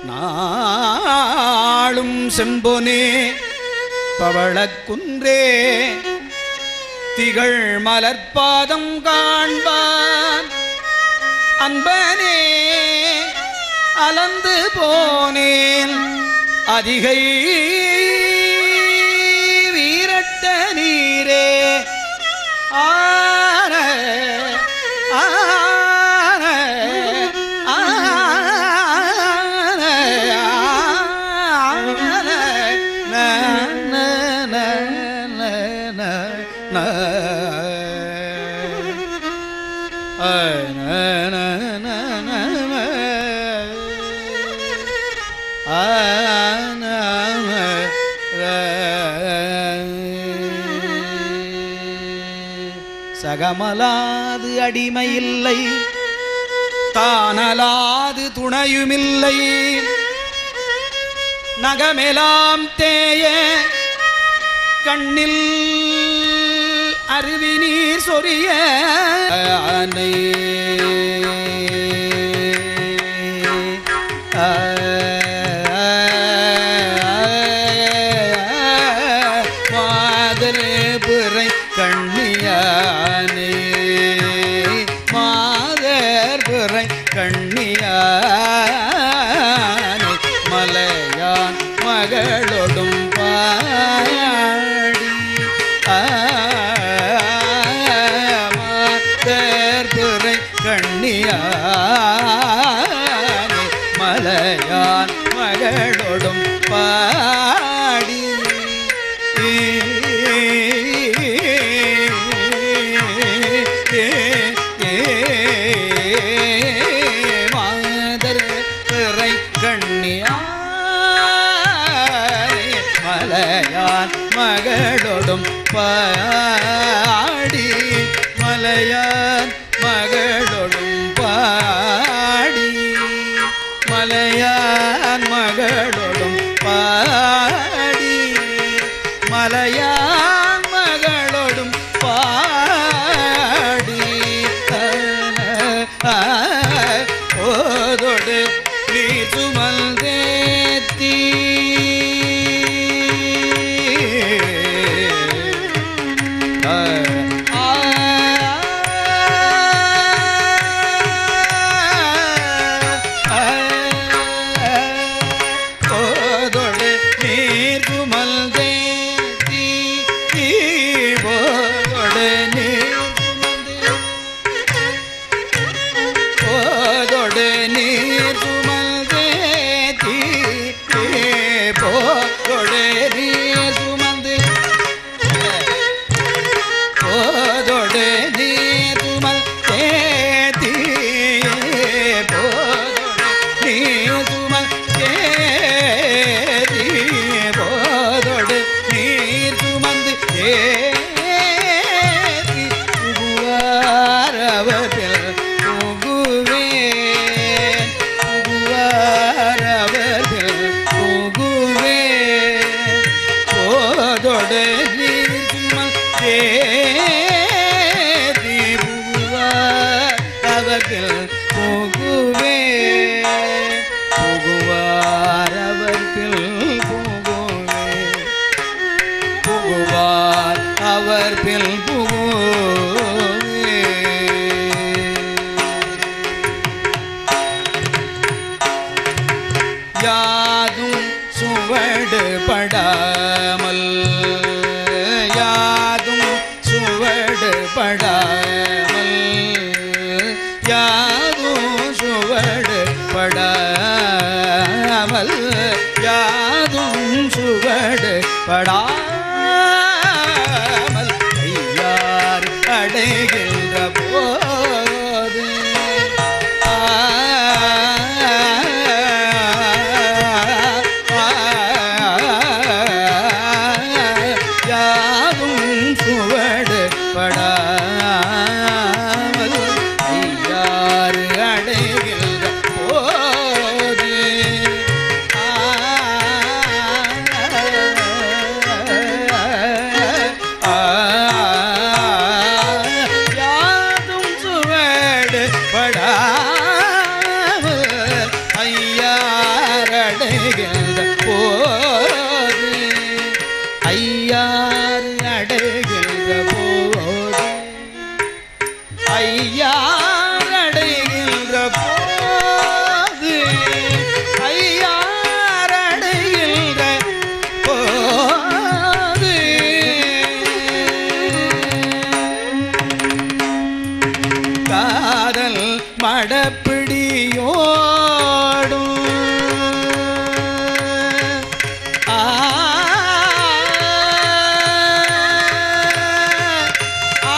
நாளும் செம்பொனே பவளக்குன்றே திகழ் மலர்பாதம் காண்பான் அன்பனே அலந்து போனேன் அதிகை வீரட்ட நீரே ஆன ஆன ஆன ஆன ந ந ந ந ந ந ஆ, ந ந ந ந ந. ஆ, ந, ந, ர. சகமலாது அடிமையில்லை தானலாது துணையுமில்லை நகமெலாம் தேய கண்ணில் அருவி நீர் சொரிய அன்னை மாதரே பிறை கண்ணியானே மாதர் பிறை கண்ணியானே மலையான் மகளொடும் பாடி மாதர் பிறை கண்ணியானே மலையான் மகளொடும் பாடி மாதர் பிறை கண்ணியானே மலையான் மகளொடும் பாடி மலையான் மகளொடும் பாடி மலையான் மகளொடும் பாடி மலையான் மகளொடும் பாடி ஓதொடு நீ சுமந்தேத்தி கோதொடு நீர் சுமந்தேத்தி போதொடு நீர் போதொடு நீர் சுமந்தேத்தி போதொடு நீர் சுமந்து போதொடு நீர் சுமல் தேத்தி போதொடு நீர் சுமல் தேத்தி போதொடு நீர் சுமந்து ஏத்தி புகுவாரவர்கள் புகுவேன் புகுவாரவர்கள் புகுவேன் போதொடு நீர் சுமல் தேதி புகுவார் அவர்கள் புகுவேன் புகுவார் அவர்கள் புகுவேன் புகுவார் அவர் பில் புகுவே யாதும் சுவடு படாமல் யாதும் சுவடு படாமல் யாதும் சுவடு படாமல் யாதும் சுவடு படாமல் ஐயார் அடைகின்ற போது யாவும் சுவடு படாமல் அடைகின்ற போது ஐயார் அடைகின்ற போது ஐயார் அடைகின்ற போது ஐயார் அடைகின்ற போது காதல் மடப்பிடியோடும் ஆ ஆ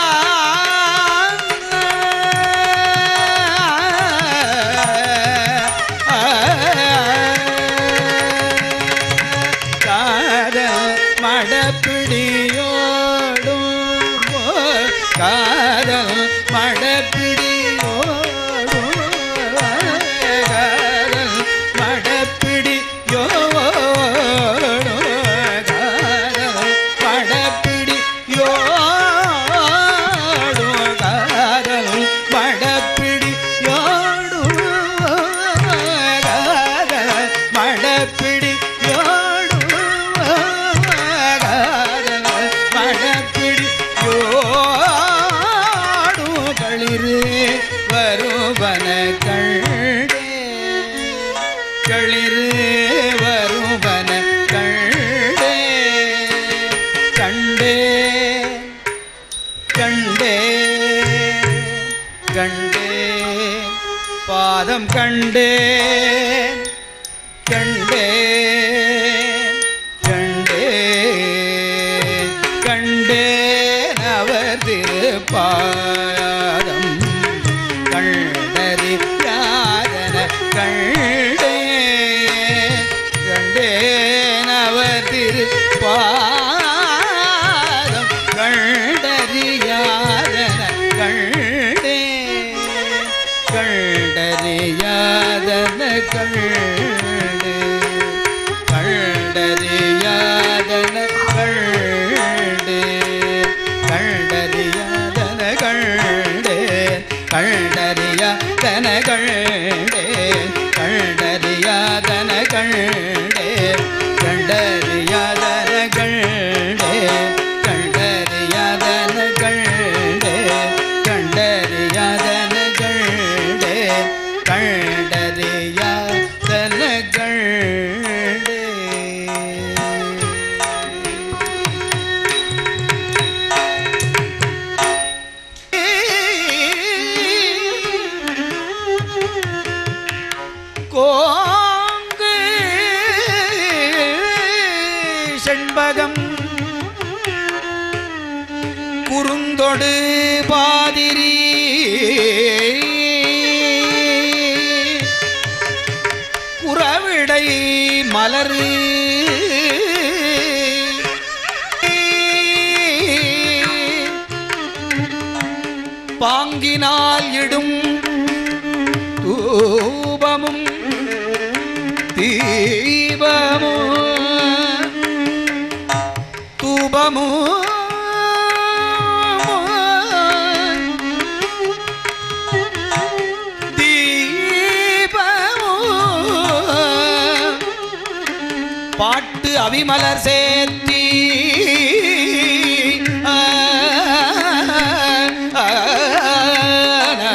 காதல் மடப்பிடியோடும் காதல் மடப்பிடியோடும் காதல் மடப்பிடியோடும் காதல் மடப்பிடியோடும் காதல் மடப்பிடியோடும் காதல் மடப்பிடியோடும் காதல் மடப்பிடியோடும் களிறு வருவன கண்டே களிறு வருவன கண்டே கண்டே கண்டே கண்டே பாதம் கண்டே கண்டே கண்டே கண்டே அவர் திருப்பாதம் கண்டறி யாதன கண்டே கண்டேன் அவர் திருப்பாதம் கண்டறியாதன கண்டே கண்டறியாதன கண்டே கண்டறியாதன கண்டே கண்டறியாதன கண்டே கண்டறியாதன கண்டே கண்டறியாதன கண்டே கண்டறியாதன கண்டே கண்டறியாதன கண்டே கண்டறியாதன கண்டே கண்டறியாதன கண்டே கோங்கு செண்பகம் குறுந்தொடு பாதிரி குறவிடை மலரு பாங்கினால் இடும் தூபமும் தீபமும் தூபமும் தீபமும் பாட்டு அவிமலர் சேர்த்தி ஆ, ஆ, ஆ,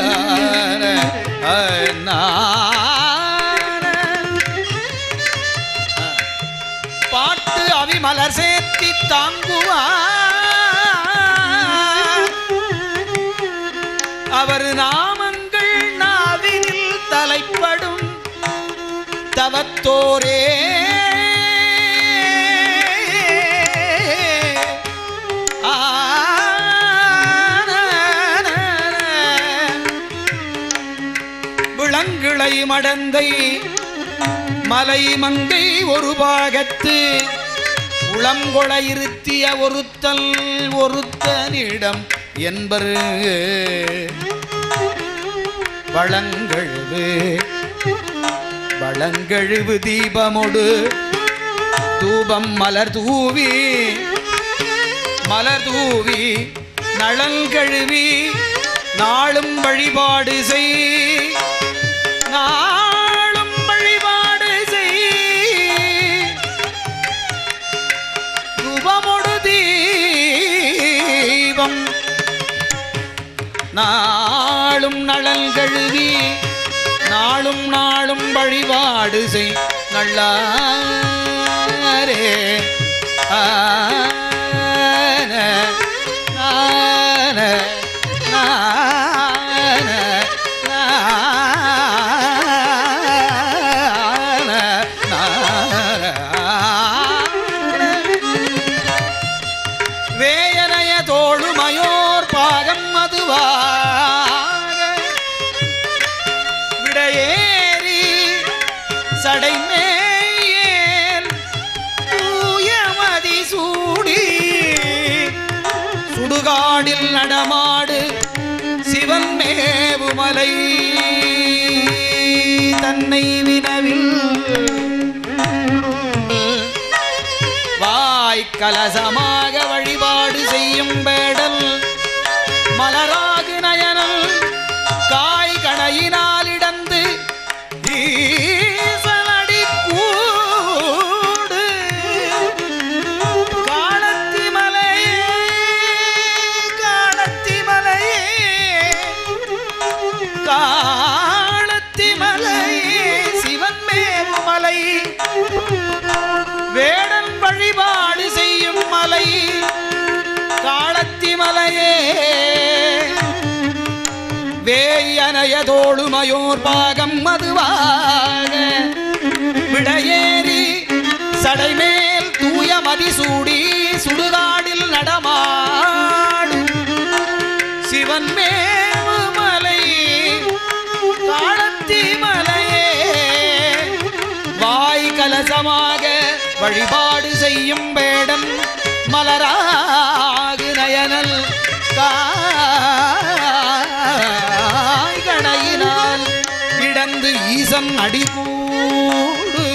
ஆ, நா, பாட்டு அவிமலர் சேர்த்தி தாங்குவார் அவர் நாமங்கள் நாவினில் தலைப்படும் தவத்தோரே விளங்கிளை மடந்தை மலை மங்கை ஒரு பாகத்து உளங்கொள இருத்திய ஒருத்தல் ஒருத்தனிடம் என்பரு வளங்கழுவு வளங்கழுவு தீபமொடு தூபம் மலர் தூவி மலர் தூவி நலங்கழுவி நாளும் வழிபாடு செய் நாளும் வழிபாடு நாளும் நலன் கழுவி நாளும் நாளும் வழிபாடு செய் நல்லாரே ஆன, நான, நான, நான, நான. வேயனைய தோளுமையோர் பாகம் மதுவாக விடையேறி சடைமேயேல் தூயமதி சூடி சுடுகாடில் நடமாடு சிவன் மேவுமலை தன்னை வினவில் வாய் கலசமாக வழிபாடு செய்யும் வேடல் மலராகு நயனல் காய் கணையினால் இடந்து ஈசனடி கூடு காணத்தி மலையே காணத்தி மலையே காணத்தி மலையே சிவன் மேவு மலை வேடன் வழிபாடு செய்யும் மலை காளத்தி மலையே வேயனைய தோளுமையோர் பாகம் மதுவாக விடையேறி சடைமேல் தூய மதிசூடி சுடுகாடில் நடமாடு சிவன் மேவு மலை காளத்தி மலையே வாய் கலசமாக வழிபாடு செய்யும் வேடன் மலராகு நயனல் காய்கணையினால் இடந்து ஈசன் அடிகூடு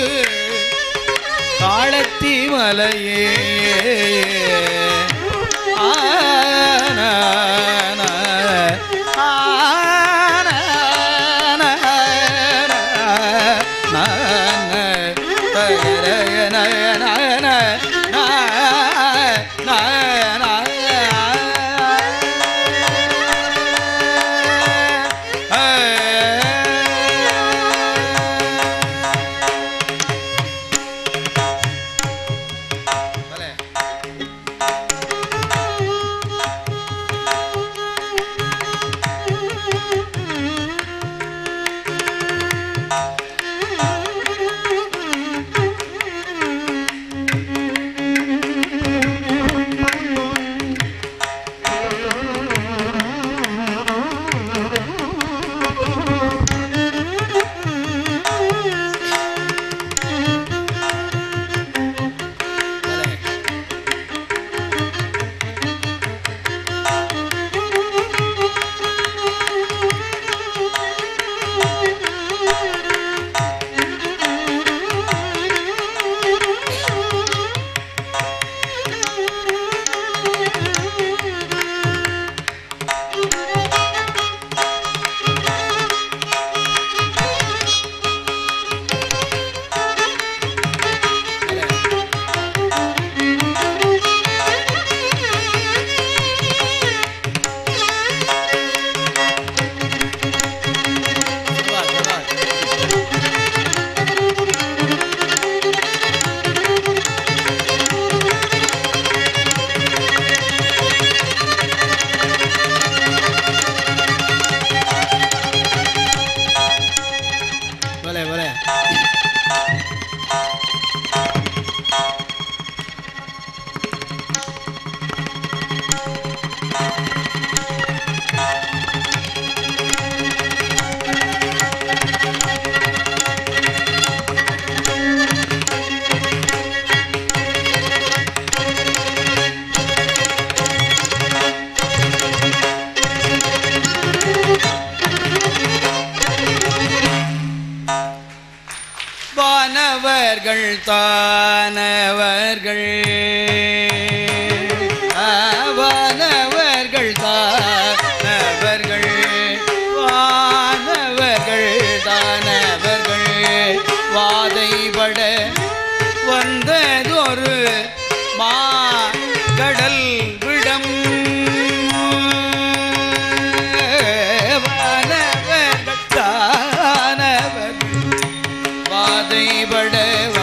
காளத்தி மலையே ஆன, ஆன, बोले बोले வானவர்கள் தானவர்கள் வானவர்கள் தானவர்கள் வானவர்கள் தானவர்கள் வாதைபட வந்ததொரு மா கடல் விடம் வான வாதைபட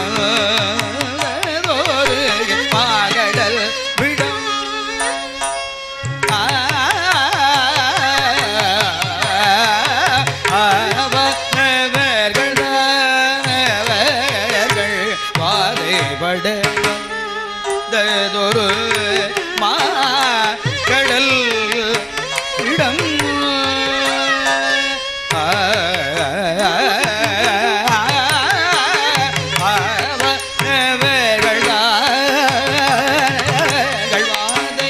வந்ததொரு பாகடல் விடம் அவர்கள் வாதைபட வந்ததொரு மாகடல் இடம் வாதை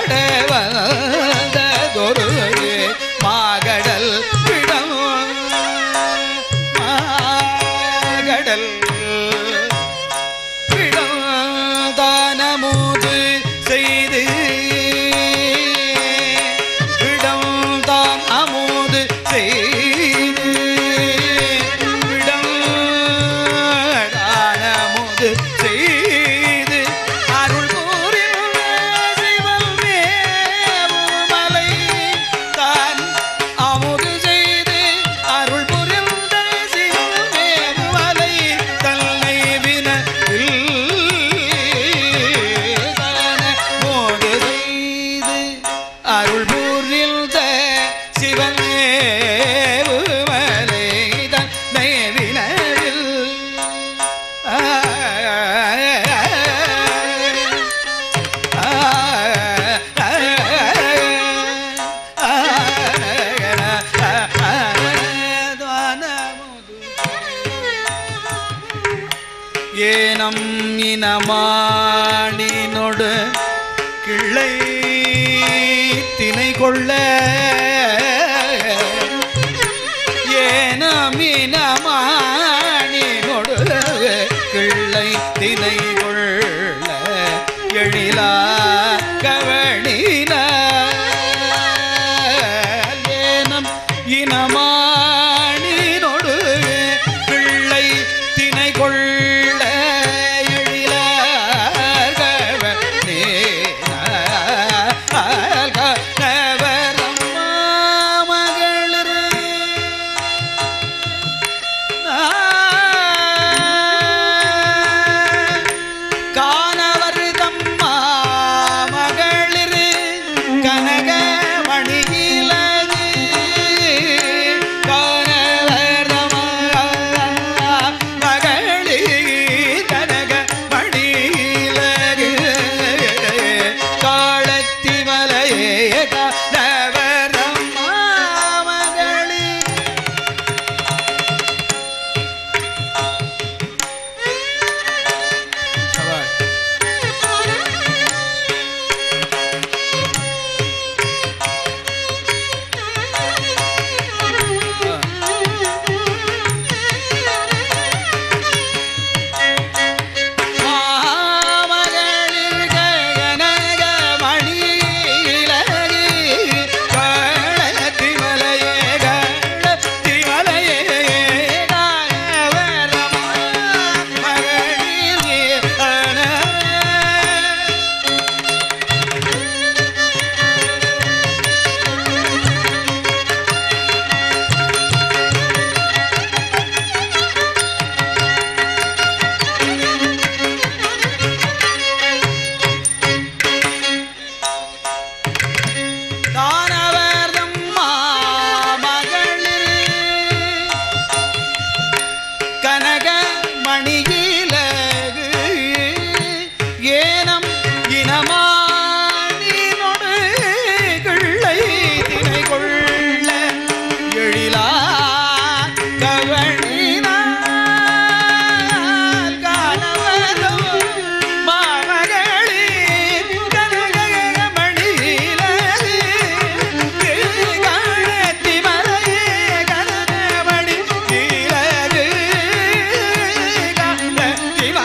படவந்ததொரு மாகடல் இடம் மாகடல் தானமோது செய்து இடம் தான் அமோது செய்து இடம் தானமோது செய்து அருள் கூறில் சிவம் மலை தான் அமுது செய்து அருள் புரிந்த சிவமே மலை தன்னை வின மோது செய்து அருள் புரிந்த சிவமே மலை தன்னை வினவில் ஏனம் இனமானினொடு கிள்ளை திணை கொள்ள ஏனமினமானினொடு கிள்ளை திணை கொள்ள எழிலா கவனின ஏனம் இனமானினொடு பிள்ளை திணை கொள்ள எழிலார் கவனின மகளிர் காணவர் தம்மா மகளிர் கனக மணியிலது காணவர் தம்மா மகளிர் கனக மணியிலது காலத்தி மலையே காணவர் தம்மா மகளிர் சவால் மாமகளிர் கனக மணியிலகு காலத்தி மலையே காலத்தி மலையே காவரமா மகளிர் அன தானவர்தம் மாமகளிர் கனக மணியிலகு ஏனம் இனமானோடு கிள்ளை தினை கொள்ள எழிலா கவனினால் காணவரும் மாமகளிர் கனக மணியிலகு காணத்தி மலையே கனகமணி இலகு காணத்தி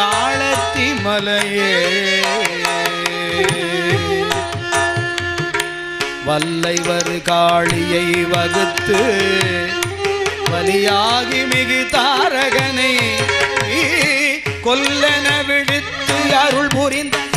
காளத்தி மலையே வல்லைவர் காளியை வகுத்து வலியாகி மிகு தாரகனை நீ கொல்லென விடுத்து அருள் புரிந்த